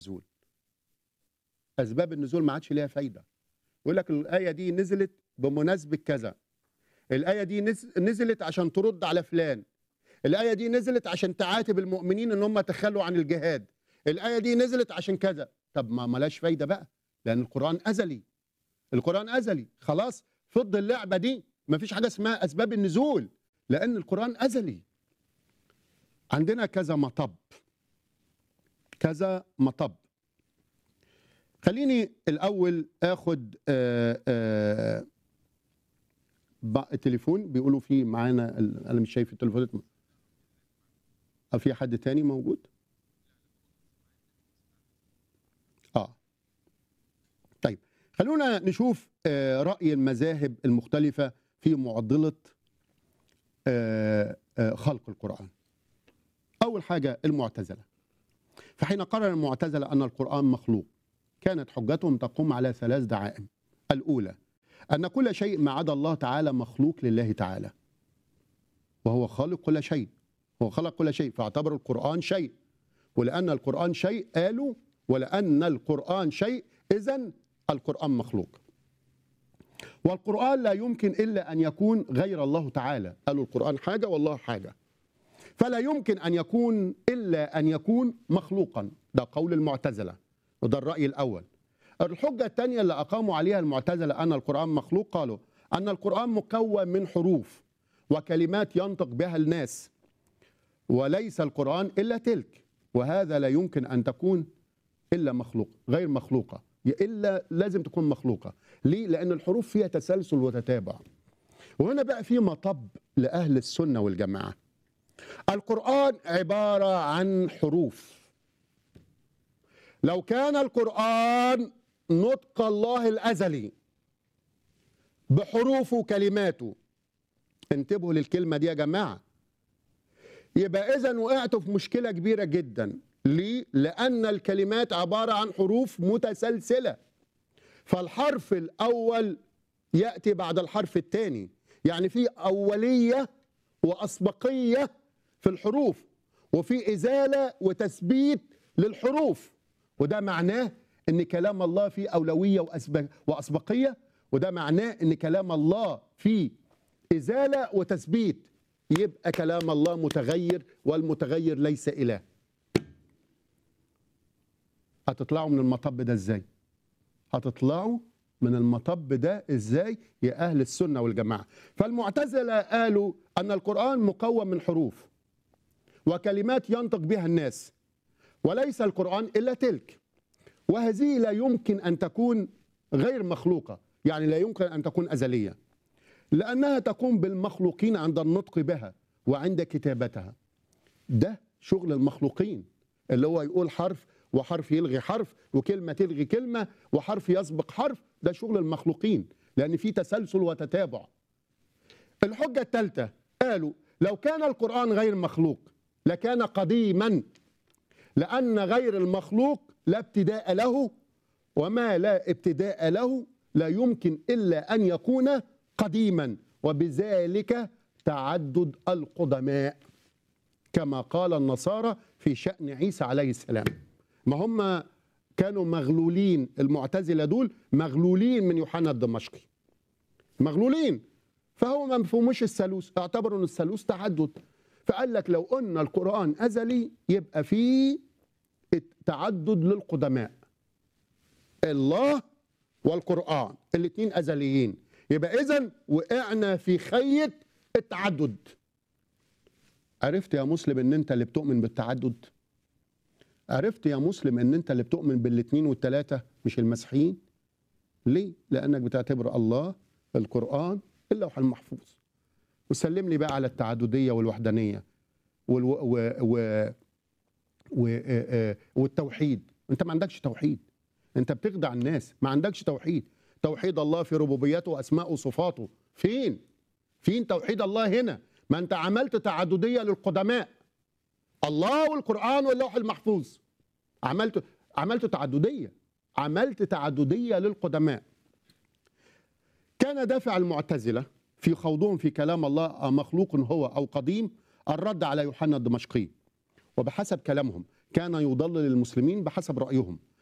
النزول اسباب النزول ما عادش ليها فايده يقول لك الايه دي نزلت بمناسبه كذا الايه دي نز- نزلت عشان ترد على فلان الايه دي نزلت عشان تعاتب المؤمنين ان هم تخلوا عن الجهاد الايه دي نزلت عشان كذا طب ما ملاش فايده بقى لان القران ازلي القران ازلي خلاص فض اللعبه دي ما فيش حاجه اسمها اسباب النزول لان القران ازلي عندنا كذا مطب كذا مطب خليني الاول اخد آه، آه، بق- التليفون بيقولوا في معانا ال- انا مش شايف التليفونات أه في حد تاني موجود اه طيب خلونا نشوف آه، راي المذاهب المختلفه في معضله آه، آه، خلق القران اول حاجه المعتزله فحين قرر المعتزله ان القران مخلوق كانت حجتهم تقوم على ثلاث دعائم الاولى ان كل شيء ما عدا الله تعالى مخلوق لله تعالى وهو خالق كل شيء هو خلق كل شيء فاعتبروا القرآن شيء ولأن القرآن شيء قالوا ولأن القرآن شيء إذا القرآن مخلوق والقرآن لا يمكن إلا أن يكون غير الله تعالى قالوا القرآن حاجة والله حاجة فلا يمكن أن يكون إلا أن يكون مخلوقا ده قول المعتزلة وده الرأي الأول الحجة الثانية اللي أقاموا عليها المعتزلة أن القرآن مخلوق قالوا أن القرآن مكون من حروف وكلمات ينطق بها الناس وليس القرآن إلا تلك وهذا لا يمكن أن تكون إلا مخلوق غير مخلوقة إلا لازم تكون مخلوقة ليه؟ لأن الحروف فيها تسلسل وتتابع وهنا بقى في مطب لأهل السنة والجماعة القرآن عبارة عن حروف لو كان القرآن نطق الله الأزلي بحروفه وكلماته انتبهوا للكلمة دي يا جماعة يبقى إذا وقعتوا في مشكلة كبيرة جدا ليه؟ لأن الكلمات عبارة عن حروف متسلسلة فالحرف الأول يأتي بعد الحرف الثاني يعني في أولية وأسبقية في الحروف وفي إزالة وتثبيت للحروف وده معناه ان كلام الله فيه اولويه وأسبق واسبقيه وده معناه ان كلام الله فيه ازاله وتثبيت يبقى كلام الله متغير والمتغير ليس اله هتطلعوا من المطب ده ازاي هتطلعوا من المطب ده ازاي يا اهل السنه والجماعه فالمعتزله قالوا ان القران مكون من حروف وكلمات ينطق بها الناس وليس القران الا تلك وهذه لا يمكن ان تكون غير مخلوقه يعني لا يمكن ان تكون ازليه لانها تقوم بالمخلوقين عند النطق بها وعند كتابتها ده شغل المخلوقين اللي هو يقول حرف وحرف يلغي حرف وكلمه تلغي كلمه وحرف يسبق حرف ده شغل المخلوقين لان في تسلسل وتتابع الحجه الثالثه قالوا لو كان القران غير مخلوق لكان قديما لأن غير المخلوق لا ابتداء له وما لا ابتداء له لا يمكن إلا أن يكون قديما وبذلك تعدد القدماء كما قال النصارى في شأن عيسى عليه السلام ما هم كانوا مغلولين المعتزلة دول مغلولين من يوحنا الدمشقي مغلولين فهو ما مفهومش الثالوث اعتبروا ان الثالوث تعدد فقال لك لو قلنا القرآن أزلي يبقى فيه تعدد للقدماء الله والقرآن الاثنين أزليين يبقى إذا وقعنا في خيط التعدد عرفت يا مسلم ان انت اللي بتؤمن بالتعدد عرفت يا مسلم ان انت اللي بتؤمن بالاثنين والثلاثه مش المسيحيين ليه لانك بتعتبر الله القران اللوح المحفوظ وسلم لي بقى على التعدديه والوحدانيه والو و و و آه، والتوحيد انت ما عندكش توحيد انت بتخدع الناس ما عندكش توحيد توحيد الله في ربوبيته واسمائه وصفاته فين فين توحيد الله هنا ما انت عملت تعدديه للقدماء الله والقران واللوح المحفوظ عملت عملت تعدديه عملت تعدديه للقدماء كان دافع المعتزله في خوضهم في كلام الله مخلوق هو او قديم الرد على يوحنا الدمشقي وبحسب كلامهم كان يضلل المسلمين بحسب رايهم